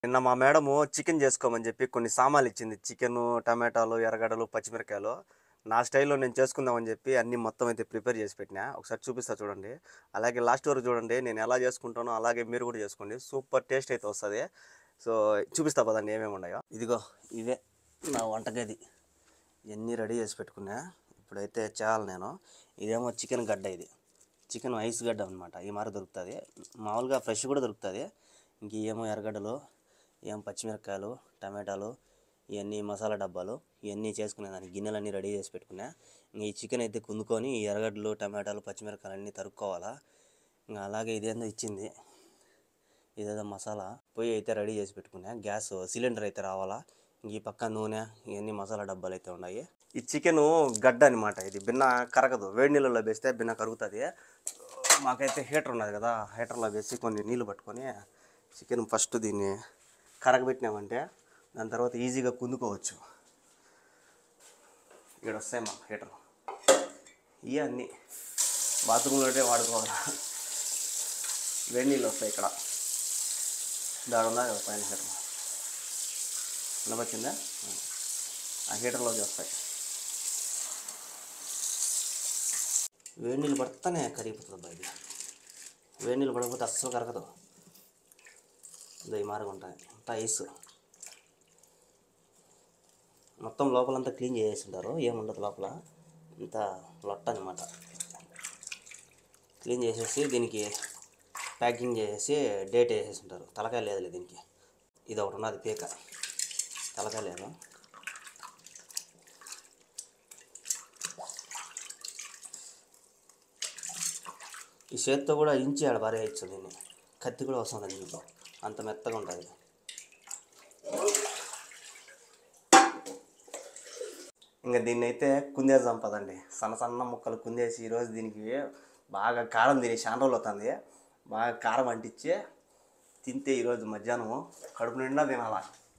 నిన్న మా madam chicken చేసుకోమని చెప్పి కొన్ని సామాన్లు ఇచ్చింది చికెన్ టమాటాలు ఎర్రగడ్డలు పచ్చిమిరకాయలు నా స్టైల్లో నేను చేసుకుందామని చెప్పి అన్ని మొత్తం అయితే ప్రిపేర్ చేసి పెట్టినా ఒకసారి చూపిస్తా చూడండి అలాగే లాస్ట్ వరకు చూడండి నేను ఎలా చేసుకుంటానో అలాగే మీరు కూడా చేసుకోండి సూపర్ టేస్ట్ అయితే వస్తుంది సో చూపిస్తా పదండి ఏమేమి ఉన్నాయో ఇదిగో ఇవే నా వంటగది ఇవన్నీ రెడీ చేసి పెట్టుకున్నా ఇప్పుడైతే చేయాలి నేను ఇదేమో చికెన్ గడ్డ ఇది చికెన్ ఐస్ గడ్డ అనమాట ఈ మారి దొరుకుతుంది మామూలుగా ఫ్రెష్ కూడా దొరుకుతుంది ఇంక ఏమో ఎర్రగడ్డలు ఏం పచ్చిమిరపకాయలు టమాటాలు ఇవన్నీ మసాలా డబ్బాలు ఇవన్నీ చేసుకునే దానికి గిన్నెలన్నీ రెడీ చేసి పెట్టుకున్నా ఇంక ఈ చికెన్ అయితే కుందుకొని ఈ ఎర్రగడ్డలు టమాటాలు పచ్చిమిరపకాయలు అన్నీ తరుక్కోవాలా ఇంకా అలాగే ఇదేందో ఇచ్చింది ఇదేదో మసాలా పొయ్యి అయితే రెడీ చేసి పెట్టుకున్నా గ్యాస్ సిలిండర్ అయితే రావాలా ఇంక ఈ పక్క నూనె ఇవన్నీ మసాలా డబ్బాలు అయితే ఉన్నాయి ఈ చికెన్ గడ్డ అనమాట ఇది బిన్న కరగదు వేడి నీళ్ళలో వేస్తే బిన్న కరుగుతుంది మాకైతే హీటర్ ఉన్నది కదా హీటర్లో వేసి కొన్ని నీళ్ళు పట్టుకొని చికెన్ ఫస్ట్ దీన్ని కరగబెట్టినామంటే దాని తర్వాత ఈజీగా కుందుకోవచ్చు ఇక్కడ వస్తాయి మా హీటర్ ఇవి అన్నీ బాత్రూంలోనే వాడుకోవాలి వేడి నీళ్ళు వస్తాయి ఇక్కడ దాని ఉందా కదా పైన హీటర్ వినపచ్చిందా ఆ హీటర్లోకి వస్తాయి వేడి నీళ్ళు పడితేనే కరిగిపోతుంది బయట వేడి నీళ్ళు పడకపోతే అస్సలు కరగదు ఇదో ఈ మార్గం ఉంటాయి అంతా ఐస్ మొత్తం లోపలంతా క్లీన్ చేసేసి ఉంటారు ఏముండదు లోపల ఇంత లొట్ట అనమాట క్లీన్ చేసేసి దీనికి ప్యాకింగ్ చేసేసి డేట్ వేసేసి ఉంటారు తలకాయ లేదులే దీనికి ఇది ఒకటి ఉన్నది పీక తలకాయ లేదు ఈ చేతితో కూడా ఇంచి ఆడ పారేయచ్చు దీన్ని కత్తి కూడా వస్తుంది దీంట్లో అంత మెత్తగా ఉంటుంది ఇంకా దీన్ని అయితే కుందేద్దాం పదండి సన్న సన్న ముక్కలు కుందేసి ఈరోజు దీనికి బాగా కారం తిని చాలా రోజులు అవుతుంది బాగా కారం అంటించి తింటే ఈరోజు మధ్యాహ్నం కడుపు నిండా తినాల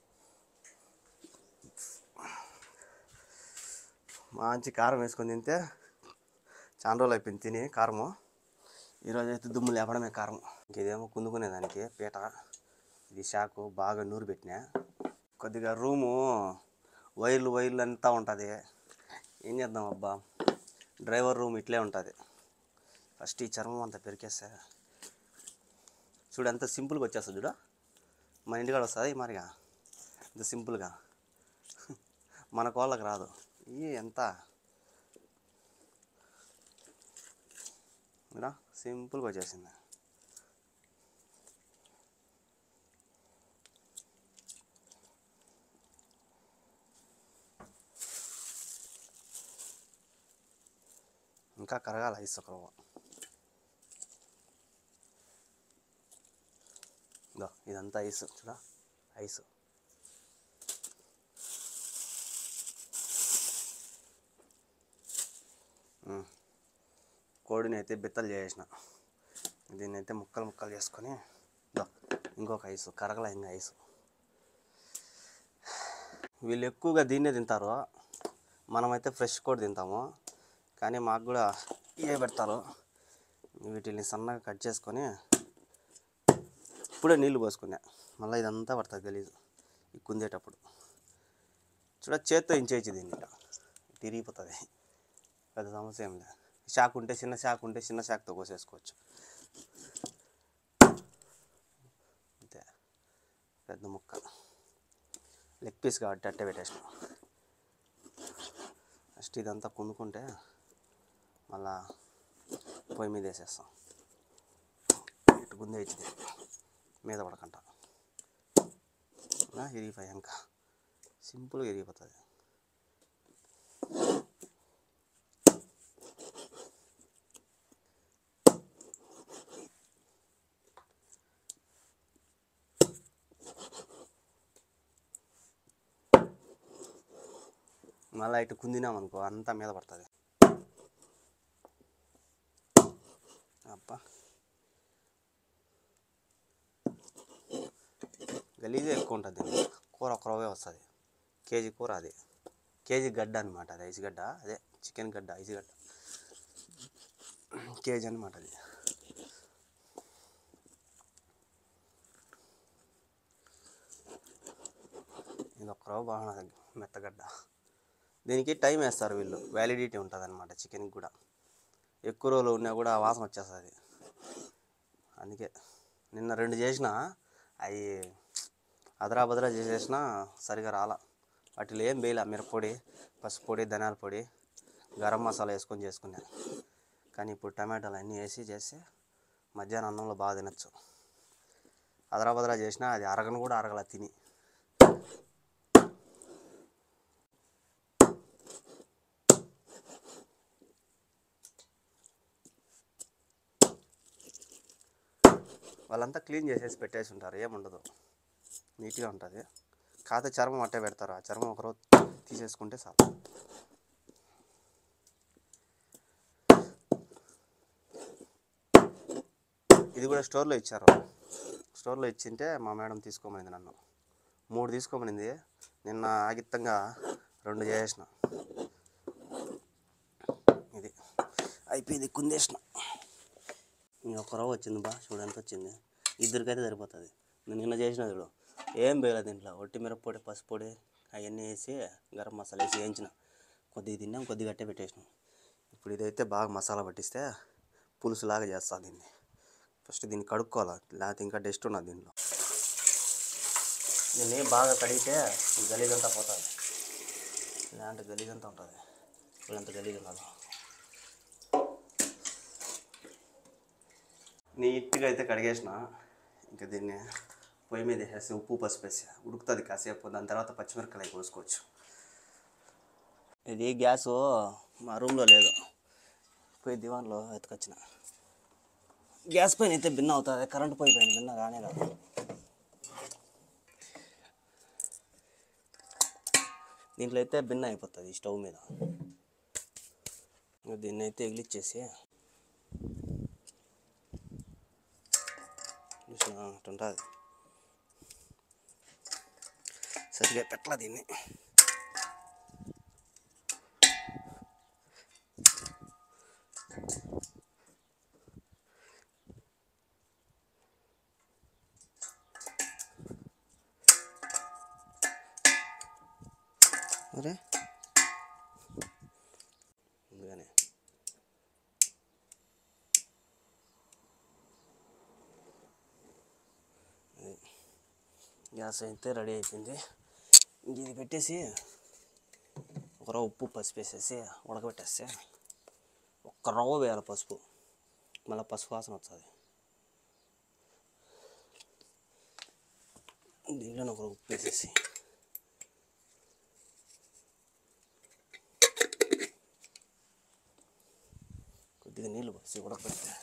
మంచి కారం వేసుకొని తింటే చాలా రోజులు అయిపోయింది తిని కారము ఈరోజు అయితే దుమ్ము లేపడమే కారం ఇంక ఇదేమో కుందుకునేదానికి పీట ఇది షాకు బాగా నూరు పెట్టినా కొద్దిగా రూము వైర్లు వైర్లు అంతా ఉంటుంది ఏం చేద్దాం అబ్బా డ్రైవర్ రూమ్ ఇట్లే ఉంటుంది ఫస్ట్ ఈ చర్మం అంతా పెరికేస్తా చూడు ఎంత సింపుల్గా వచ్చేస్తుంది చూడ మన ఇంటికాడ వస్తుంది మరిగా ఇంత సింపుల్గా మన కోళ్ళకి రాదు ఈ ఎంత ఇలా సింపుల్గా వచ్చేసింది ఇంకా కరగాల ఐస్ ఒక రవ్వ ఇదో ఇదంతా ఐస్ చూడ ఐస్ ఉమ్. కోడిని అయితే బిత్తలు చేసేసిన దీన్ని అయితే ముక్కలు ముక్కలు చేసుకొని ఇదో ఇంకొక ఐసు కరగల ఇంకా ఐసు వీళ్ళు ఎక్కువగా దీన్నే తింటారు మనమైతే ఫ్రెష్ కూడా తింటాము కానీ మాకు కూడా ఇవే పెడతారు వీటిని సన్నగా కట్ చేసుకొని ఇప్పుడే నీళ్ళు పోసుకున్నా మళ్ళీ ఇదంతా పడుతుంది గలీజు ఈ కుందేటప్పుడు చూడ చేత్తో ఇంచేయచ్చు దీన్ని ఇట్లా తిరిగిపోతుంది పెద్ద సమస్య ఏం లేదు షాక్ ఉంటే చిన్న షాక్ ఉంటే చిన్న షాక్తో కోసేసుకోవచ్చు అంతే పెద్ద ముక్క లెగ్ పీస్ కాబట్టి అట్టే పెట్టేసిన ఫస్ట్ ఇదంతా కుందుకుంటే మళ్ళా పొయ్యి మీద వేసేస్తాం ఇటు గుందే ఇచ్చింది మీద పడకంట ఇలా ఇరిగిపోయాక సింపుల్గా ఇరిగిపోతుంది మళ్ళీ ఇటు కుందినామనుకో అంతా మీద పడుతుంది అబ్బా గలీజే ఎక్కువ ఉంటుంది దీనికి కూర ఒక రవ్వే వస్తుంది కేజీ కూర అది కేజీ గడ్డ అనమాట అది ఐసు గడ్డ అదే చికెన్ గడ్డ ఐసు గడ్డ కేజీ అనమాట అది రవ్వ బాగున్నది మెత్తగడ్డ దీనికి టైం వేస్తారు వీళ్ళు వ్యాలిడిటీ ఉంటుంది అనమాట చికెన్కి కూడా ఎక్కువ రోజులు ఉన్నా కూడా వాసన వచ్చేస్తుంది అందుకే నిన్న రెండు చేసిన అవి అదరా బదరా చేసేసిన సరిగా రాలా వాటిలో ఏం వేయలే మిరప్పొడి పసుపు పొడి ధనియాల పొడి గరం మసాలా వేసుకొని చేసుకున్నా కానీ ఇప్పుడు టమాటాలు అన్నీ వేసి చేస్తే మధ్యాహ్నం అన్నంలో బాగా తినచ్చు అదరా బదరా చేసినా అది అరగను కూడా అరగల తిని వాళ్ళంతా క్లీన్ చేసేసి పెట్టేసి ఉంటారు ఏముండదు నీట్గా ఉంటుంది కాకపోతే చర్మం అట్టే పెడతారు ఆ చర్మం ఒకరోజు తీసేసుకుంటే చాలు ఇది కూడా స్టోర్లో ఇచ్చారు స్టోర్లో ఇచ్చింటే మా మేడం తీసుకోమనింది నన్ను మూడు తీసుకోమనింది నిన్న ఆగిత్తంగా రెండు చేసేసిన ఇది అయిపోయింది కుందేసిన ఇంకొక రవ్వ వచ్చింది బా చూడు ఎంత వచ్చింది ఇద్దరికైతే సరిపోతుంది నేను నిన్న చేసిన చూడు ఏం వేయలేదు దీంట్లో ఒట్టి మిరప్పొడి పసుపు పొడి అవన్నీ వేసి గరం మసాలా వేసి వేయించిన కొద్దిగా తిన్నాం కొద్దిగా గట్టే పెట్టేసినాం ఇప్పుడు ఇదైతే బాగా మసాలా పట్టిస్తే పులుసులాగా చేస్తా దీన్ని ఫస్ట్ దీన్ని కడుక్కోవాలి లేకపోతే ఇంకా డస్ట్ ఉన్నది దీంట్లో దీన్ని బాగా కడిగితే ఈ గలీజ్ అంతా పోతుంది ఇలాంటి గలీజ్ అంతా ఉంటుంది ఇలాంటి గలీజ్ ఉన్నది నీట్గా అయితే కడిగేసిన ఇంకా దీన్ని పొయ్యి మీద వేసేసి ఉప్పు పసుపు వేసి ఉడుకుతుంది కాసేపు దాని తర్వాత పచ్చిమిరపకాయలు కోసుకోవచ్చు ఇది గ్యాస్ మా రూమ్లో లేదు పోయి దివాన్లో ఎత్తుకొచ్చిన గ్యాస్ పైన అయితే భిన్న అవుతుంది కరెంట్ పొయ్యి పైన భిన్న కానే కాదు దీంట్లో అయితే భిన్న అయిపోతుంది ఈ స్టవ్ మీద ఇంకా దీన్ని అయితే ఎగిలిచ్చేసి చూసిన అట్టుంటుంది సరిగా పెట్టలా దీన్ని అరే ముందుగానే అది. గ్యాస్ అయితే రెడీ అయిపోయింది ఇంక ఇది పెట్టేసి ఒక రవ్వ ఉప్పు పసుపు వేసేసి ఉడకబెట్టేస్తే ఒక్క రవ్వ వేయాలి పసుపు మళ్ళీ పసుపు వాసన వస్తుంది దీంట్లో ఒక ఉప్పు వేసేసి కొద్దిగా నీళ్ళు పోసి ఉడకబెడితే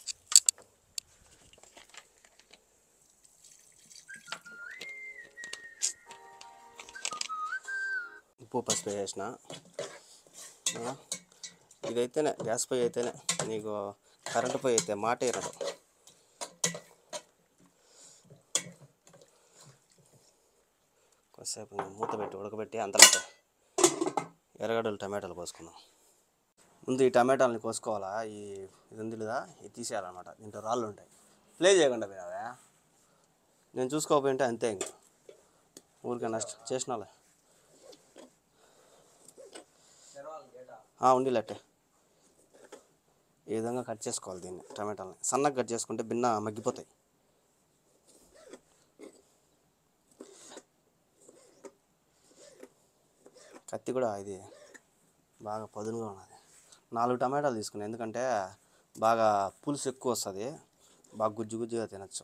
ఉప్పు పసుపు వేసిన ఆ, ఇదైతేనే గ్యాస్ పొయ్యి అయితేనే నీకు కరెంటు పొయ్యి అయితే మాట ఇరదు కొద్దిసేపు ఇంకా మూత పెట్టి ఉడకబెట్టి అంతలో ఎర్రగడ్డలు టమాటాలు కోసుకుందాం ముందు ఈ టమాటాలని కోసుకోవాలా ఈ ఇది ఉంది లేదా ఇది తీసేయాలన్నమాట దీంట్లో రాళ్ళు ఉంటాయి ప్లే చేయకుండా పోయినావే నేను చూసుకోకపోయింటే అంతే ఇంక ఊరికే నష్టం చేసినాలే ఉండిలట్టే ఈ విధంగా కట్ చేసుకోవాలి దీన్ని టమాటాలని సన్నగా కట్ చేసుకుంటే భిన్న మగ్గిపోతాయి కత్తి కూడా ఇది బాగా పదునుగా ఉన్నది నాలుగు టమాటాలు తీసుకున్నాను ఎందుకంటే బాగా పులుసు ఎక్కువ వస్తుంది బాగా గుజ్జు గుజ్జుగా తినచ్చు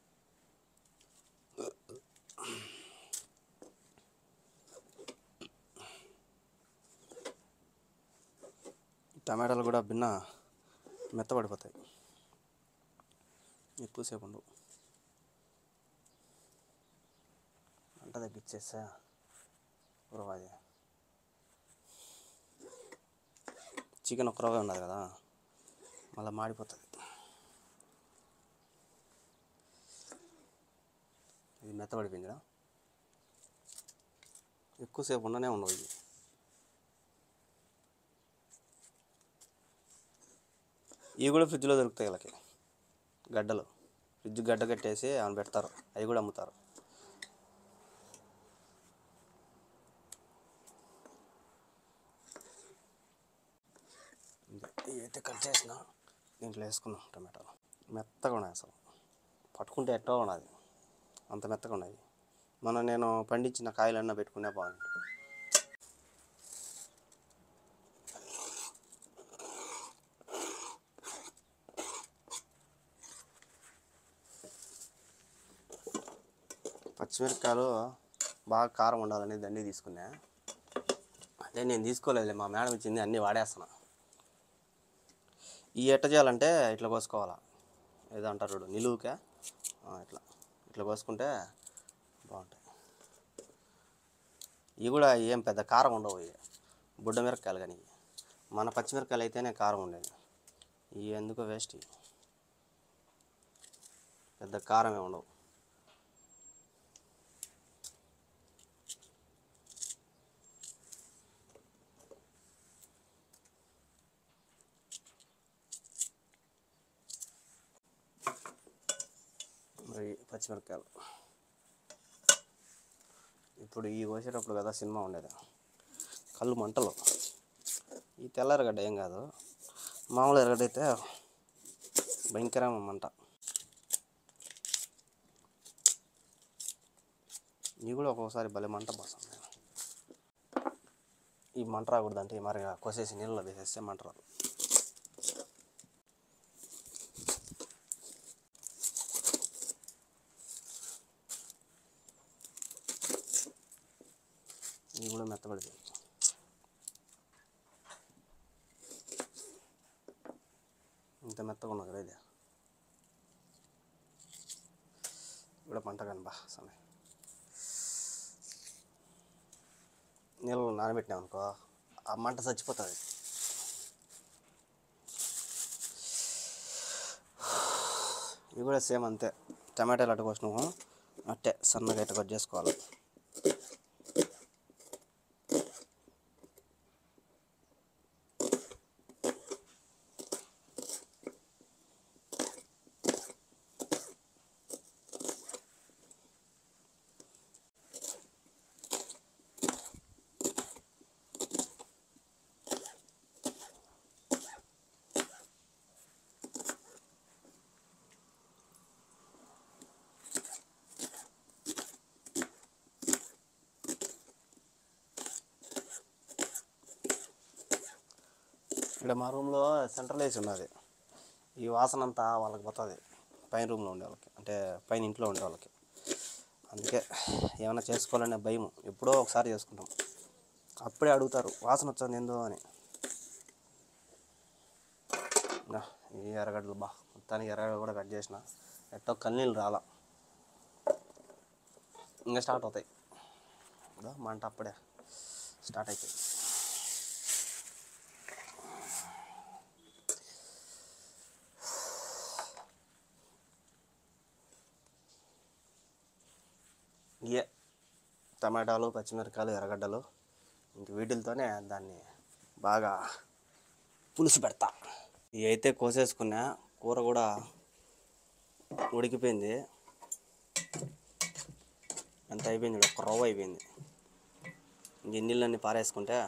టమాటాలు కూడా భిన్న మెత్తబడిపోతాయి ఎక్కువసేపు ఉండవు అంట తగ్గించేసా అది చికెన్ ఒక్క రవ్వే ఉన్నది కదా మళ్ళీ మాడిపోతుంది ఇది మెత్తబడిపోయింది కదా ఎక్కువసేపు ఉండనే ఉండవు ఇది ఇవి కూడా ఫ్రిడ్జ్లో దొరుకుతాయి వీళ్ళకి గడ్డలు ఫ్రిడ్జ్ గడ్డ కట్టేసి ఆమె పెడతారు అవి కూడా అమ్ముతారు అయితే కట్ చేసిన దీంట్లో వేసుకున్నాం టమాటాలు మెత్తగా ఉన్నాయి అసలు పట్టుకుంటే ఎట్టో ఉన్నది అంత మెత్తగా ఉన్నాయి మొన్న నేను పండించిన కాయలన్నా పెట్టుకునే బాగుంది పచ్చిమిరపకాయలు బాగా కారం ఉండాలని దండి తీసుకున్నా అంటే నేను తీసుకోలేదులే మా మేడం ఇచ్చింది అన్నీ వాడేస్తున్నా ఈ ఎట్ట చేయాలంటే ఇట్లా కోసుకోవాలా ఏదో అంటారు చూడు నిలువుకే ఆ, ఇట్లా ఇట్లా కోసుకుంటే బాగుంటాయి ఇవి కూడా ఏం పెద్ద కారం ఉండవు ఇవి బుడ్డ మిరపకాయలు కానీ ఇవి. మన పచ్చిమిరపకాయలు అయితేనే కారం ఉండేది ఇవి ఎందుకో వేస్ట్ ఇవి. పెద్ద కారమే ఉండవు మరి పచ్చిమిరపకాయలు ఇప్పుడు ఈ కోసేటప్పుడు కదా సినిమా ఉండేది కళ్ళు మంటలు ఈ తెల్ల ఎరగడ్డ ఏం కాదు మామూలు ఎరగడ్డ అయితే భయంకరమైన మంట ఇవి కూడా ఒక్కొక్కసారి భలే మంట పోతుంది ఈ మంట రాకూడదంటే మరి కోసేసి నీళ్ళలో వేసేస్తే మంట రాదు ఇవి కూడా మెత్తబడిపోయి ఇంత మెత్తగా ఉన్నది కదా ఇది కూడా పంట కానీ బా సమయం నీళ్ళు నానబెట్టినాం అనుకో ఆ మంట చచ్చిపోతుంది ఇవి కూడా సేమ్ అంతే టమాటాలు అట్ట కోసినాము అట్టే సన్నగా ఇట్ట కట్ చేసుకోవాలి ఇక్కడ మా రూమ్లో సెంట్రల్ ఏసీ ఉన్నది ఈ వాసన అంతా వాళ్ళకి పోతుంది పైన రూమ్లో ఉండే వాళ్ళకి అంటే పైన ఇంట్లో ఉండే వాళ్ళకి అందుకే ఏమైనా చేసుకోవాలనే భయం ఎప్పుడో ఒకసారి చేసుకుంటాం అప్పుడే అడుగుతారు వాసన వచ్చింది ఏందో అని నా, ఈ ఎర్రగడ్డలు బా మొత్తానికి ఎర్రగడ్డలు కూడా కట్ చేసిన ఎట్టో కన్నీళ్ళు రాలా ఇంకా స్టార్ట్ అవుతాయి ఇదో మంట అప్పుడే స్టార్ట్ అయిపోయింది ఇయే టమాటాలు పచ్చిమిరపకాయలు ఎర్రగడ్డలు ఇంక వీటితోనే దాన్ని బాగా పులుసు పెడతా ఇవి అయితే కోసేసుకున్నా కూర కూడా ఉడికిపోయింది ఎంత అయిపోయింది చూడు, ఒక్క రవ్వ అయిపోయింది ఇంక ఈ నీళ్ళన్నీ పారేసుకుంటే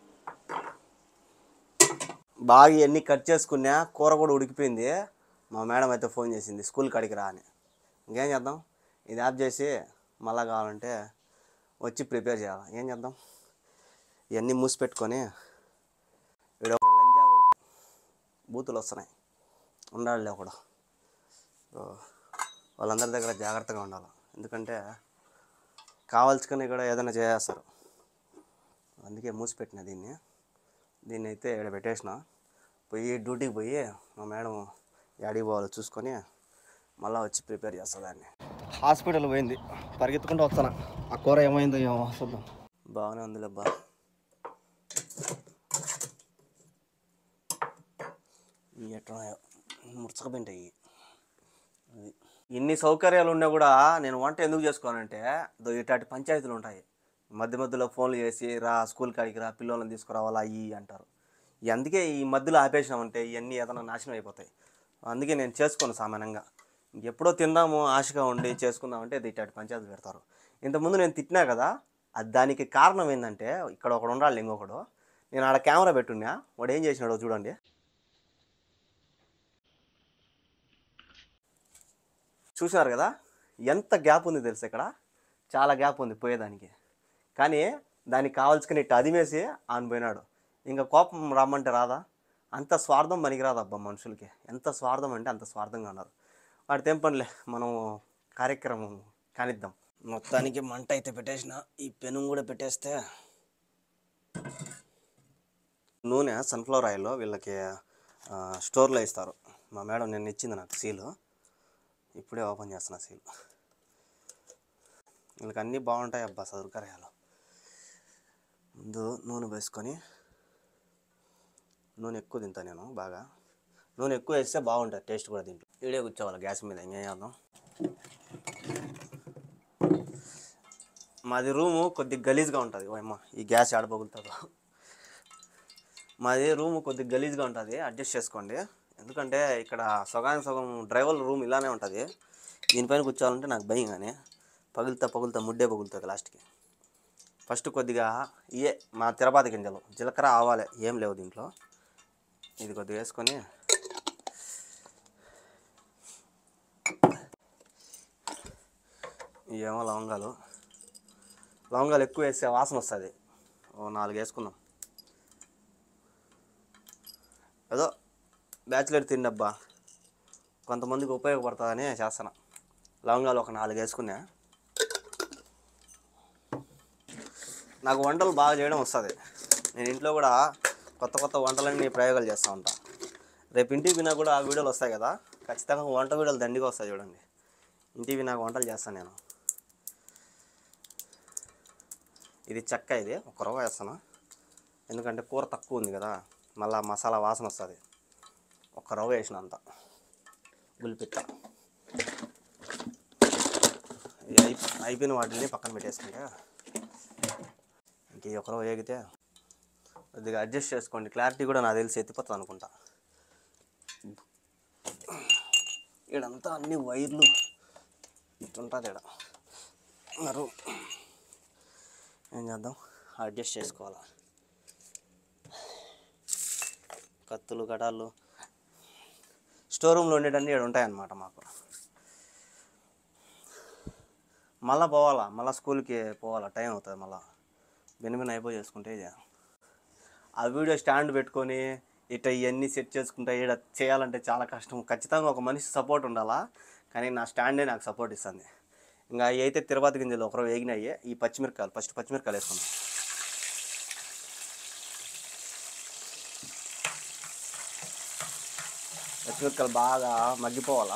బాగా ఇవన్నీ కట్ చేసుకున్నా కూర కూడా ఉడికిపోయింది మా మేడం అయితే ఫోన్ చేసింది స్కూల్ కాడికి రా అని ఇంకేం చేద్దాం ఇది ఆఫ్ చేసి మళ్ళా కావాలంటే వచ్చి ప్రిపేర్ చేయాలి ఏం చేద్దాం ఇవన్నీ మూసి పెట్టుకొని వీడు ఒక లంజా కొడుకు. బూతులు వస్తున్నాయి ఉండాలి కూడా సో, వాళ్ళందరి దగ్గర జాగ్రత్తగా ఉండాలి ఎందుకంటే కావాల్సుకొని కూడా ఏదైనా చేసేస్తారు అందుకే మూసి పెట్టిన దీన్ని దీన్ని అయితే ఇక్కడ పెట్టేసిన పోయి డ్యూటీకి పోయి మా మేడం యాడికి పోవాలో చూసుకొని మళ్ళీ వచ్చి ప్రిపేర్ చేస్తా దాన్ని హాస్పిటల్ పోయింది పరిగెత్తుకుంటూ వస్తాను ఆ కూర ఏమైందో ఏమో చూద్దాం బాగానే ఉంది లేబ్బా ఇవి ఎట్లా ముచ్చకపోయింటాయి అది ఇన్ని సౌకర్యాలు ఉన్నా కూడా నేను వంట ఎందుకు చేసుకోనంటే దో ఇట్లాంటి పంచాయతీలు ఉంటాయి మధ్య మధ్యలో ఫోన్లు చేసి రా స్కూల్ కాడికి రా పిల్లల్ని తీసుకురావాలా అయ్యి అంటారు ఇవి అందుకే ఈ మధ్యలో ఆపేసినామంటే ఇవన్నీ ఏదైనా నాశనం అయిపోతాయి అందుకే నేను చేసుకోను సామాన్యంగా ఎప్పుడో తిందాము ఆశగా ఉండి చేసుకుందామంటే ఇది ఇట్లాంటి పంచాయతీలు పెడతారు ఇంతకుముందు నేను తిట్టినా కదా అది దానికి కారణం ఏంటంటే ఇక్కడ ఒకడు ఉండాలి ఇంకొకడు నేను ఆడ కెమెరా పెట్టున్నా వాడు ఏం చేసినాడో చూడండి చూసినారు కదా ఎంత గ్యాప్ ఉంది తెలుసు ఇక్కడ చాలా గ్యాప్ ఉంది పోయేదానికి కానీ దానికి కావాల్సుకుని ఇట్టు అదిమేసి ఆయన పోయినాడు ఇంకా కోపం రమ్మంటే రాదా అంత స్వార్థం పనికిరాదు అబ్బా మనుషులకి ఎంత స్వార్థం అంటే అంత స్వార్థంగా ఉన్నారు వాడి తెంపనిలే మనం కార్యక్రమం కానిద్దాం మొత్తానికి మంట అయితే పెట్టేసిన ఈ పెను కూడా పెట్టేస్తే నూనె సన్ఫ్లవర్ ఆయిల్లో వీళ్ళకి ఆ, స్టోర్లో ఇస్తారు మా మేడం నిన్న ఇచ్చింది నాకు సీలు ఇప్పుడే ఓపెన్ చేస్తున్నా సీల్ వీళ్ళకి అన్నీ బాగుంటాయి అబ్బా సౌకర్యాలు ముందు నూనె వేసుకొని నూనె ఎక్కువ తింటా నేను బాగా నూనె ఎక్కువ వేస్తే బాగుంటుంది టేస్ట్ కూడా దీంట్లో ఈడే కూర్చోవాలి గ్యాస్ మీద ఇంకేం చేద్దాం మాది రూము కొద్దిగా గలీజ్గా ఉంటుంది ఓయమ్మ ఈ గ్యాస్ ఆడ పగులుతుందో మాది రూమ్ కొద్దిగా గలీజ్గా ఉంటుంది అడ్జస్ట్ చేసుకోండి ఎందుకంటే ఇక్కడ సగానికి సగం డ్రైవర్ రూమ్ ఇలానే ఉంటుంది దీనిపైన కూర్చోవాలంటే నాకు భయం కానీ పగులుతా పగులుతా ముడ్డే పగులుతుంది లాస్ట్కి ఫస్ట్ కొద్దిగా ఇయే మా తిరుపతి గింజలు జీలకర్ర ఆవాలే ఏం లేవు దీంట్లో ఇది కొద్దిగా వేసుకొని ఇవేమో లవంగాలు లవంగాలు ఎక్కువ వేస్తే వాసన వస్తుంది ఓ నాలుగు వేసుకుందాం ఏదో బ్యాచిలర్ తిండబ్బా కొంతమందికి ఉపయోగపడుతుందని చేస్తాను లవంగాలు ఒక నాలుగు వేసుకున్నా నాకు వంటలు బాగా చేయడం వస్తుంది నేను ఇంట్లో కూడా కొత్త కొత్త వంటలన్నీ ప్రయోగాలు చేస్తూ ఉంటా రేపు ఇంటికి వినా కూడా ఆ వీడియోలు వస్తాయి కదా ఖచ్చితంగా వంట వీడియోలు దండిగా వస్తాయి చూడండి ఇంటికి వినాక వంటలు చేస్తాను నేను ఇది చెక్క ఇది ఒక రవ్వ వేస్తాను ఎందుకంటే కూర తక్కువ ఉంది కదా మళ్ళా మసాలా వాసన వస్తుంది ఒక రవ్వ వేసిన అంత గుల్పిట్ట ఈ అయిపో- అయిపోయిన వాటిని పక్కన పెట్టేసుకుంటే ఇంక ఈ ఒక రవ్వ వేగితే కొద్దిగా అడ్జస్ట్ చేసుకోండి క్లారిటీ కూడా నాకు తెలిసి ఎత్తిపోతుంది అనుకుంటా ఈడంతా అన్ని వైర్లు ఇట్టుంటుంది ఈడ మరి ఏం చేద్దాం అడ్జస్ట్ చేసుకోవాలా కత్తులు గడాలు స్టోర్ రూమ్లో ఉండేటన్నీ ఇక్కడ ఉంటాయన్నమాట మాకు మళ్ళా పోవాలా మళ్ళీ స్కూల్కి పోవాలా టైం అవుతుంది మళ్ళా బెనిమిన్ అయిపోయి చేసుకుంటే ఇది ఆ వీడియో స్టాండ్ పెట్టుకొని ఇట్ట ఇవన్నీ సెట్ చేసుకుంటే ఇక్కడ చేయాలంటే చాలా కష్టం ఖచ్చితంగా ఒక మనిషి సపోర్ట్ ఉండాలా కానీ నా స్టాండే నాకు సపోర్ట్ ఇస్తుంది ఇంకా అవి అయితే తిరుపతి గింజలు ఒకరు వేగినాయి ఈ పచ్చిమిరకాయలు ఫస్ట్ పచ్చిమిరకాయలు వేసుకున్నాం పచ్చిమిరకాయలు బాగా మగ్గిపోవాలా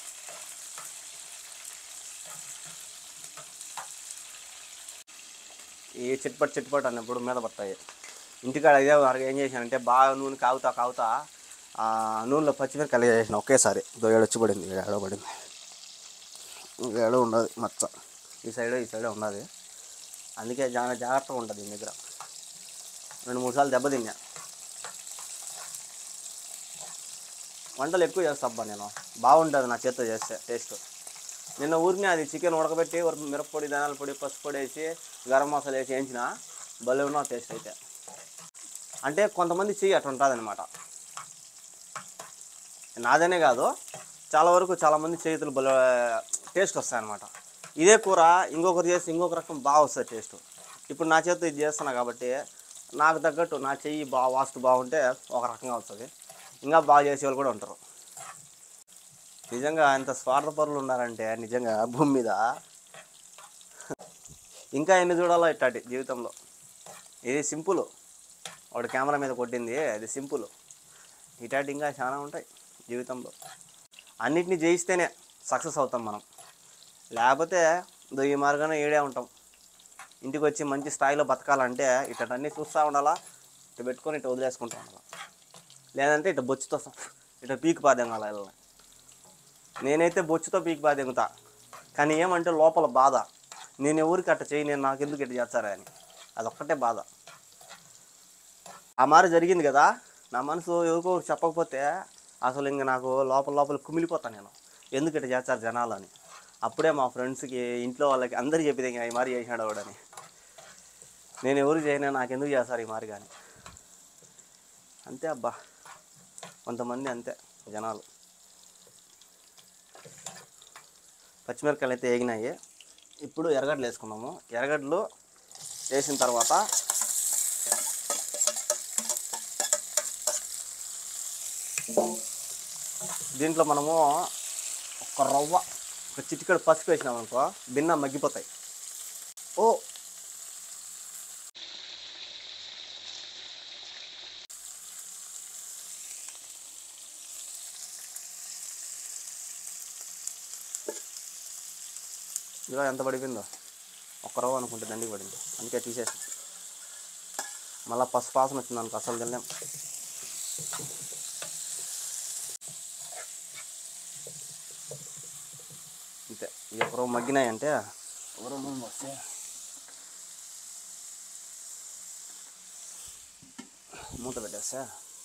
ఈ చిట్పట్ చిట్పట్ అన్నప్పుడు మీద పడతాయి ఇంటికాడ ఇదే వరకు ఏం చేశానంటే బాగా నూనె కాగుతా కాగుతా ఆ నూనెలో పచ్చిమిరకాయలు చేసిన ఒకేసారి ఇదో ఏడొచ్చి పడింది ఏడో పడింది ఏడో ఉండదు మచ్చ ఈ సైడ్ ఈ సైడ్ ఉన్నది అందుకే చాలా జాగ్రత్తగా ఉంటుంది దీని దగ్గర రెండు మూడు సార్లు దెబ్బతిన్నా వంటలు ఎక్కువ చేస్తా అబ్బా నేను బాగుంటుంది నా చేత్తో చేస్తే టేస్ట్ నిన్న ఊరిని అది చికెన్ ఉడకబెట్టి ఉడక మిరప్పొడి ధనాల పొడి పసుపు పొడి వేసి గరం మసాలా వేసి వేయించిన భలే ఉన్న టేస్ట్ అయితే అంటే కొంతమంది చెయ్యి అట్లా ఉంటుంది అనమాట నాదనే కాదు చాలా వరకు చాలామంది చేతులు భలే టేస్ట్ వస్తాయి అనమాట ఇదే కూర ఇంకొకరు చేసి ఇంకొక రకం బాగా వస్తుంది టేస్ట్ ఇప్పుడు నా చేతితో ఇది చేస్తున్నా కాబట్టి నాకు తగ్గట్టు నా చెయ్యి బాగా వాస్తు బాగుంటే ఒక రకంగా వస్తుంది ఇంకా బాగా చేసేవాళ్ళు కూడా ఉంటారు నిజంగా ఎంత స్వార్థపరులు ఉన్నారంటే నిజంగా భూమి మీద ఇంకా ఎన్ని చూడాలో ఇట్లాంటి జీవితంలో ఇది సింపుల్ వాడు కెమెరా మీద కొట్టింది అది సింపుల్ ఇట్లాంటి ఇంకా చాలా ఉంటాయి జీవితంలో అన్నిటినీ జయిస్తేనే సక్సెస్ అవుతాం మనం లేకపోతే ఇదో ఈ మార్గానే ఏడే ఉంటాం ఇంటికి వచ్చి మంచి స్థాయిలో బతకాలంటే ఇటన్నీ చూస్తూ ఉండాలా ఇటు పెట్టుకొని ఇటు వదిలేసుకుంటూ ఉండాలా లేదంటే ఇటు బొచ్చుతో స- ఇటు పీక్ పాదెంగాల వెళ్ళాలి నేనైతే బొచ్చుతో పీక్ పాదెంగుతా కానీ ఏమంటే లోపల బాధ నేను ఎవరికి అట్ట చేయి నేను నాకు ఎందుకు ఇట్ట చేస్తారా అని అదొక్కటే బాధ ఆ మారి జరిగింది కదా నా మనసు ఎవరికో ఒకరికి చెప్పకపోతే అసలు ఇంక నాకు లోపల లోపల కుమిలిపోతాను నేను ఎందుకు ఇట్లా చేస్తారు జనాలు అని అప్పుడే మా ఫ్రెండ్స్కి ఇంట్లో వాళ్ళకి అందరికి చెప్పేది ఇంకా ఈ మారి చేసినాడు వాడని నేను ఎవరు చేయను నాకు ఎందుకు చేస్తారు ఈ మారి కానీ అంతే అబ్బా కొంతమంది అంతే జనాలు పచ్చిమిరపకాయలు అయితే వేగినాయి ఇప్పుడు ఎర్రగడ్డలు వేసుకున్నాము ఎర్రగడ్డలు వేసిన తర్వాత దీంట్లో మనము ఒక రవ్వ ఒక చిటికెడు పసుపు వేసినాం అనుకో బిన్న మగ్గిపోతాయి ఓ ఇలా ఎంత పడిపోయిందో ఒక రవ్వ అనుకుంటే దండికి పడింది అందుకే తీసేసి మళ్ళీ పసుపు వాసన వచ్చింది అనుకో అసలు తినలేం అంతే ఈ ఒక రవ్వ మగ్గినాయంటే ఒక రవ్వ ముందు వస్తే మూత పెట్టేస్తా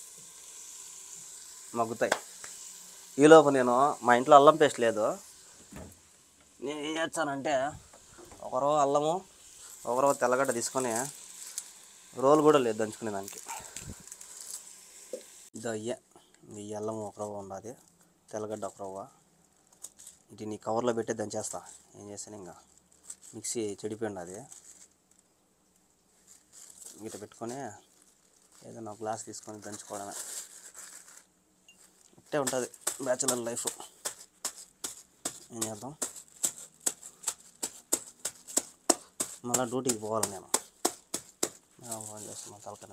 మగ్గుతాయి ఈలోపు నేను మా ఇంట్లో అల్లం పేస్ట్ లేదు నేను ఏం చేస్తానంటే ఒకరో అల్లము ఒకరో తెల్లగడ్డ తీసుకొని రోలు కూడా లేదు దంచుకునే దానికి ఇది అయ్యే ఈ అల్లం ఒక రవ్వ ఉన్నది తెల్లగడ్డ ఒక రవ్వ ఇది నీ కవర్లో పెట్టి దంచేస్తా ఏం చేస్తాను ఇంకా మిక్సీ చెడిపోయింది అది ఇట పెట్టుకొని ఏదైనా ఒక గ్లాస్ తీసుకొని దంచుకోవడమే ఇట్టే ఉంటుంది బ్యాచులర్ లైఫ్ ఏం చేద్దాం మళ్ళీ డ్యూటీకి పోవాలి నేను నేను ఫోన్ చేస్తున్నా తలకన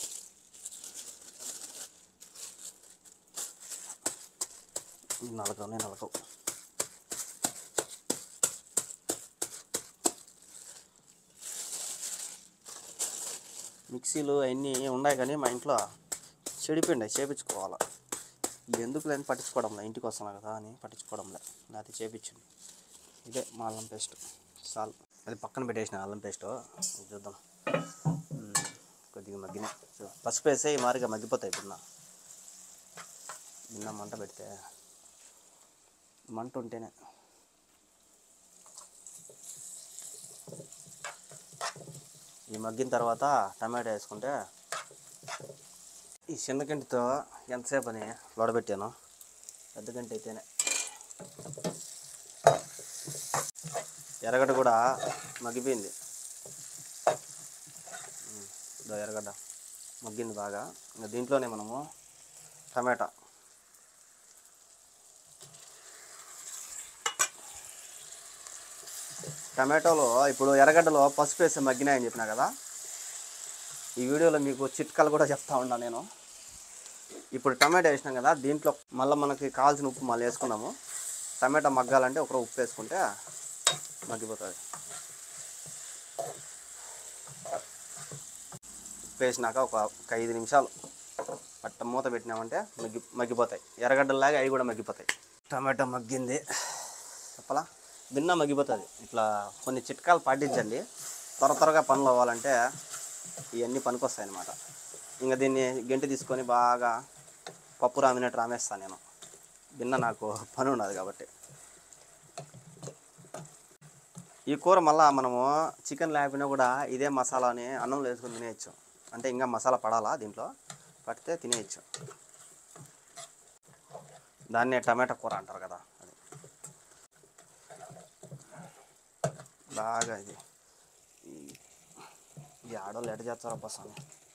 నలకవు నేను నలకవు మిక్సీలు అవన్నీ ఉన్నాయి కానీ మా ఇంట్లో చెడిపోయింది చేపించుకోవాలి ఎందుకు లేని పట్టించుకోవడంలే ఇంటికి వస్తున్నా కదా అని పట్టించుకోవడంలే నాది చేపించింది ఇదే మా అల్లం పేస్ట్ చాలు అది పక్కన పెట్టేసిన అల్లం పేస్ట్ చూద్దాం ఉమ్, కొద్దిగా మగ్గిన చూ- పసుపు వేస్తే ఈ మారిగా మగ్గిపోతాయి బిన్న బిన్న మంట పెడితే మంట ఉంటేనే ఈ మగ్గిన తర్వాత టమాటా వేసుకుంటే ఈ చిన్న గంటితో ఎంతసేపు అని లోడబెట్టాను పెద్ద గంట అయితేనే ఎర్రగడ్డ కూడా మగ్గిపోయింది ఉమ్, ఇదో ఎర్రగడ్డ మగ్గింది బాగా ఇంకా దీంట్లోనే మనము టమాటా టమాటోలో ఇప్పుడు ఎర్రగడ్డలో పసుపు వేసి మగ్గినాయని చెప్పినా కదా ఈ వీడియోలో మీకు చిట్కాలు కూడా చెప్తా ఉన్నా నేను ఇప్పుడు టమాటా వేసినాం కదా దీంట్లో మళ్ళీ మనకి కావాల్సిన ఉప్పు మళ్ళీ వేసుకున్నాము టమాటా మగ్గాలంటే ఒక ఉప్పు వేసుకుంటే మగ్గిపోతుంది ఉప్పు వేసినాక ఒక ఒక ఐదు నిమిషాలు పట్ట మూత పెట్టినామంటే మగ్గి మగ్గిపోతాయి ఎర్రగడ్డలాగా అవి కూడా మగ్గిపోతాయి టమాటా మగ్గింది చెప్పలా భిన్న మగ్గిపోతుంది ఇట్లా కొన్ని చిట్కాలు పాటించండి త్వర త్వరగా పనులు అవ్వాలంటే ఇవన్నీ పనికొస్తాయి అన్నమాట ఇంకా దీన్ని గంటి తీసుకొని బాగా పప్పు రామినట్టు రామేస్తాను నేను భిన్న నాకు పని ఉన్నది కాబట్టి ఈ కూర మళ్ళా మనము చికెన్ లేకపోయినా కూడా ఇదే మసాలాని అన్నంలో వేసుకొని తినేయచ్చు అంటే ఇంకా మసాలా పడాలా దీంట్లో పడితే తినేయచ్చు దాన్నే టమాటా కూర అంటారు కదా అది బాగా ఇది ఈ- ఈ ఆడోళ్ళు ఎట చేస్తారు అబ్బా స్వామి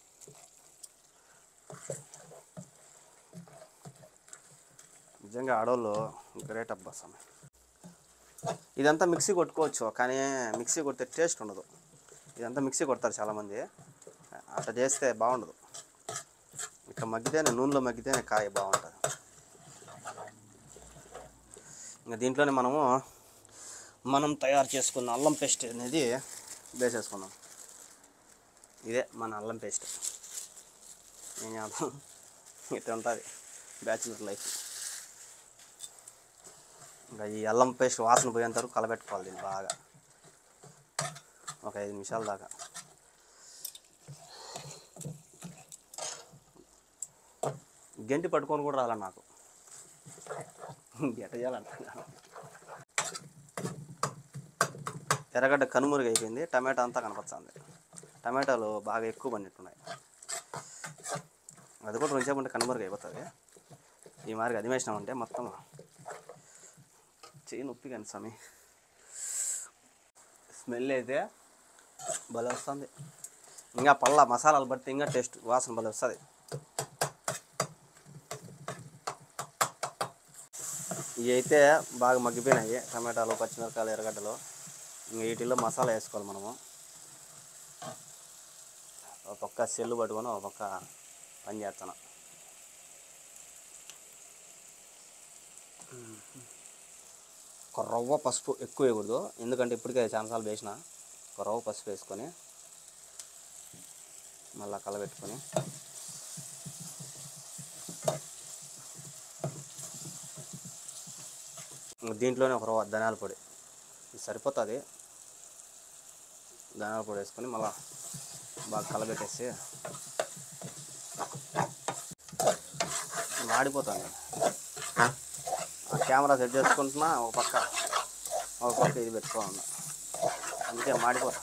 నిజంగా ఆడోళ్ళు గ్రేట్ అబ్బా స్వామి ఇదంతా మిక్సీ కొట్టుకోవచ్చు కానీ మిక్సీ కొడితే టేస్ట్ ఉండదు ఇదంతా మిక్సీ కొడతారు చాలామంది అట్లా చేస్తే బాగుండదు ఇట్లా మగ్గితేనే నూనెలో మగ్గితేనే కాయ బాగుంటుంది ఇంకా దీంట్లోనే మనము మనం తయారు చేసుకున్న అల్లం పేస్ట్ అనేది వేసేసుకున్నాం ఇదే మన అల్లం పేస్ట్ ఏం చేద్దాం ఇట్లా ఉంటుంది బ్యాచులర్ లైఫ్ ఇంకా ఈ అల్లం పేస్ట్ వాసన పోయేంత వరకు కలబెట్టుకోవాలి దీన్ని బాగా ఒక ఐదు నిమిషాల దాకా గంటి పట్టుకొని కూడా రాలే నాకు ఎట్ట చేయాలంటున్నాను ఎర్రగడ్డ కనుమరుగు అయిపోయింది టమాటా అంతా కనపడుతుంది టమాటాలు బాగా ఎక్కువ పండిట్టున్నాయి అది కూడా రెండు ఉంటే కనుమరుగు అయిపోతుంది ఈ మాదిరిగా అది వేసినామంటే మొత్తం చేయి నొప్పి కానీ స్వామి స్మెల్ అయితే భలే వస్తుంది ఇంకా పళ్ళ మసాలాలు పడితే ఇంకా టేస్ట్ వాసన భలే వస్తుంది ఇవి అయితే బాగా మగ్గిపోయినాయి టమాటాలు పచ్చిమిరపకాయలు ఎర్రగడ్డలు ఇంక వీటిల్లో మసాలా వేసుకోవాలి మనము ఒక పక్క సెల్లు పట్టుకొని ఒక పక్క పని చేస్తాను ఒక రవ్వ పసుపు ఎక్కువ వేయకూడదు ఎందుకంటే ఇప్పటికే చాలాసార్లు వేసిన ఒక రవ్వ పసుపు వేసుకొని మళ్ళీ కలబెట్టుకొని ఇంక దీంట్లోనే ఒక రవ్వ ధనియాల పొడి ఇది సరిపోతుంది ధనియాల పొడి వేసుకొని మళ్ళీ బాగా కలబెట్టేసి మాడిపోతుంది ఆ కెమెరా సెట్ చేసుకుంటున్నా ఒక పక్క ఒక పక్క ఇది పెట్టుకోవాలి అందుకే మాడిపోతా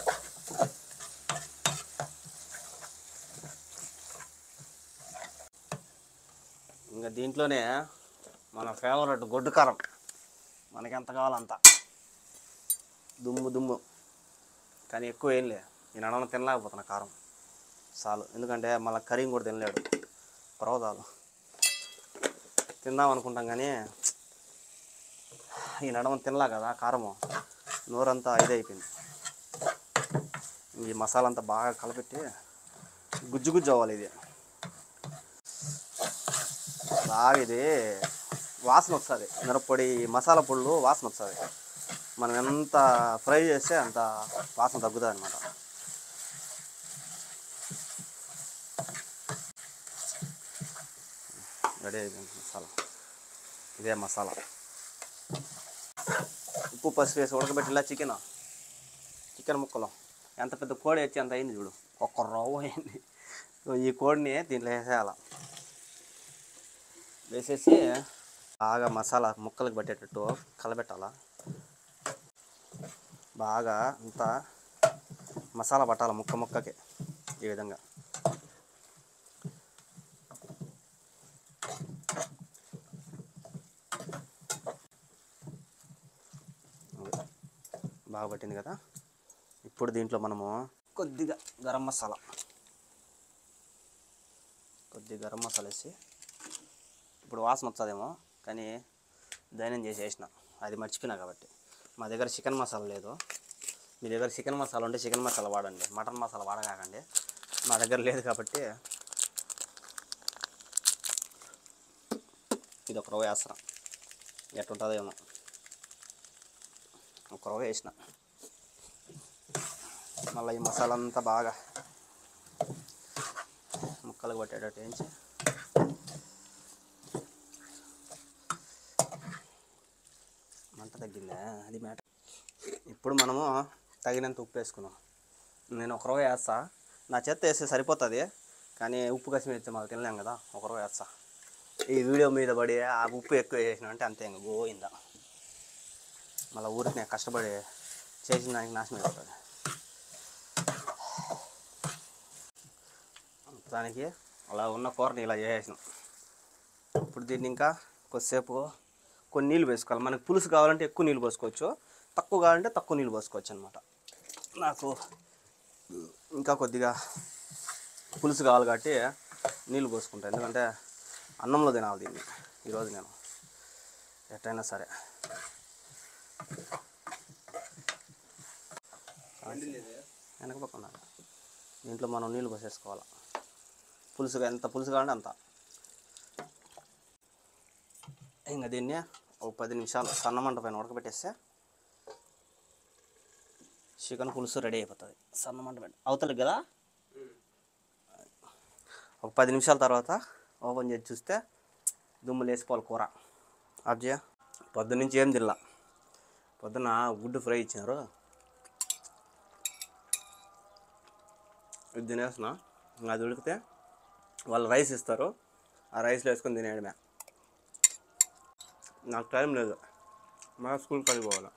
ఇంకా దీంట్లోనే మన ఫేవరెట్ గొడ్డు కారం మనకి ఎంత కావాలంత దుమ్ము దుమ్ము కానీ ఎక్కువ ఏం లే నేను అడవన తినలేకపోతున్నా కారం చాలు ఎందుకంటే మళ్ళీ కరీం కూడా తినలేడు పర్వతాలు తిందాం అనుకుంటాం కానీ ఈ నడమ తినలా కదా కారము నోరంతా ఇదైపోయింది ఈ మసాలా అంతా బాగా కలపెట్టి గుజ్జు గుజ్జు అవ్వాలి ఇది బాగా ఇది వాసన వస్తుంది మిరప్పొడి మసాలా పొడులు వాసన వస్తుంది మనం ఎంత ఫ్రై చేస్తే అంత వాసన తగ్గుతుంది అనమాట రెడీ అయిపోయింది మసాలా ఇదే మసాలా ఉప్పు పసుపు వేసి ఉడకబెట్టిలా చికెన్ చికెన్ ముక్కలు ఎంత పెద్ద కోడి వచ్చి అంత అయింది చూడు ఒక్క రవ్వ అయింది సో ఈ కోడిని దీంట్లో వేసేయాల వేసేసి బాగా మసాలా ముక్కలకు పట్టేటట్టు కలబెట్టాల బాగా అంతా మసాలా పట్టాలి ముక్క ముక్కకి ఈ విధంగా అది. బాగా పట్టింది కదా ఇప్పుడు దీంట్లో మనము కొద్దిగా గరం మసాలా కొద్దిగా గరం మసాలా వేసి ఇప్పుడు వాసన వస్తుందేమో కానీ దైనం చేసేసిన అది మర్చిపోయినా కాబట్టి మా దగ్గర చికెన్ మసాలా లేదు మీ దగ్గర చికెన్ మసాలా ఉంటే చికెన్ మసాలా వాడండి మటన్ మసాలా వాడకాకండి మా దగ్గర లేదు కాబట్టి ఇది ఒక రవ్వ వేస్తున్నా ఎట్టుంటుందో ఏమో ఒక రవ్వ వేసిన మళ్ళీ ఈ మసాలా అంతా బాగా ముక్కలకు పట్టేటట్టు వేయించి మంట తగ్గిందా అది మ్యాటర్ ఇప్పుడు మనము తగినంత ఉప్పు వేసుకున్నాం నేను ఒక రవ్వ వేస్తా నా చేత్త వేస్తే సరిపోతుంది కానీ ఉప్పు కసి వేస్తే మాకు తినలేం కదా ఒక రవ్వ వేస్తా ఈ వీడియో మీద పడి ఆ ఉప్పు ఎక్కువ వేసిన అంటే అంతే ఇంకా గోయిందా మళ్ళీ ఊరికి నేను కష్టపడి చేసిన దానికి నాశనం అయిపోతుంది దానికి అలా ఉన్న కూరని ఇలా చేసేసినాం ఇప్పుడు దీన్ని ఇంకా కొద్దిసేపు కొన్ని నీళ్ళు వేసుకోవాలి మనకి పులుసు కావాలంటే ఎక్కువ నీళ్ళు పోసుకోవచ్చు తక్కువ కావాలంటే తక్కువ నీళ్ళు పోసుకోవచ్చు అనమాట నాకు ఇంకా కొద్దిగా పులుసు కావాలి కాబట్టి నీళ్ళు పోసుకుంటాను ఎందుకంటే అన్నంలో తినాలి దీన్ని ఈరోజు నేను ఎట్టయినా సరే వెనక పక్కన ఉండాలి. దీంట్లో మనం నీళ్ళు పోసేసుకోవాలి పులుసుగా ఎంత పులుసు కావాలంటే అంత ఇంకా దీన్ని ఒక పది నిమిషాలు సన్న మంట పైన ఉడకబెట్టేస్తే చికెన్ పులుసు రెడీ అయిపోతుంది సన్న మంట పైన అవుతుంది కదా ఒక పది నిమిషాల తర్వాత ఓపెన్ చేసి చూస్తే దుమ్ములు వేసుకోవాలి కూర ఆఫ్ చేయ పొద్దున్న నుంచి ఏం తిల్లా పొద్దున గుడ్డు ఫ్రై ఇచ్చినారు ఇది తినేస్తున్నా ఇంకా అది ఉడికితే వాళ్ళు రైస్ ఇస్తారు ఆ రైస్లో వేసుకొని తినేయడమే నాకు టైం లేదు మా స్కూల్ పని పోవాలి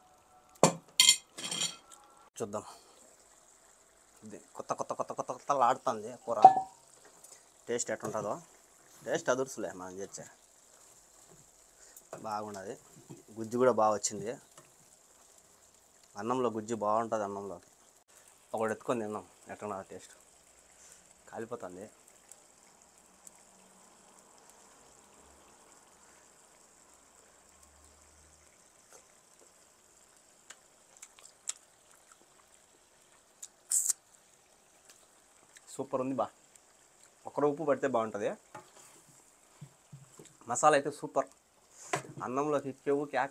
చూద్దాం ఇది కొత్త కొత్త కొత్త కొత్త కొత్త ఆడుతుంది కూర టేస్ట్ ఎట్టుంటుందో టేస్ట్ అదుర్సులే మనం చేసే బాగున్నది గుజ్జు కూడా బాగా వచ్చింది అన్నంలో గుజ్జు బాగుంటుంది అన్నంలో ఒకటి ఎత్తుకొని తిన్నాం ఎట్లా టేస్ట్ కాలిపోతుంది సూపర్ ఉంది బా ఒక్కడ ఉప్పు పడితే బాగుంటుంది మసాలా అయితే సూపర్ అన్నంలోకి చెవు కేక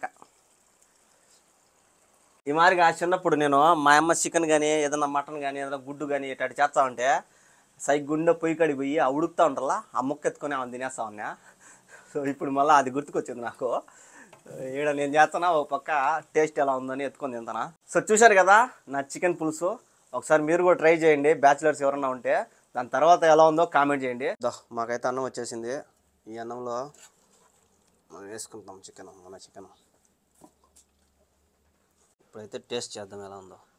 ఈ మాదిరిగా చిన్నప్పుడు నేను మా అమ్మ చికెన్ కానీ ఏదైనా మటన్ కానీ ఏదైనా గుడ్డు కానీ ఇట్లాంటి చేస్తా ఉంటే సై గుండె పొయ్యి కడిగి పోయి ఆ ఉడుకుతా ఉంటారా ఆ ముక్క ఎత్తుకొని ఆమె తినేస్తా ఉన్నా సో ఇప్పుడు మళ్ళీ అది గుర్తుకొచ్చింది నాకు ఈడ నేను చేస్తానా ఒక పక్క టేస్ట్ ఎలా ఉందని ఎత్తుకొని తింటానా సో చూశారు కదా నా చికెన్ పులుసు ఒకసారి మీరు కూడా ట్రై చేయండి బ్యాచిలర్స్ ఎవరన్నా ఉంటే దాని తర్వాత ఎలా ఉందో కామెంట్ చేయండి దో మాకైతే అన్నం వచ్చేసింది ఈ అన్నంలో మనం వేసుకుంటాం చికెన్ మన చికెన్ ఇప్పుడైతే టేస్ట్ చేద్దాం ఎలా ఉందో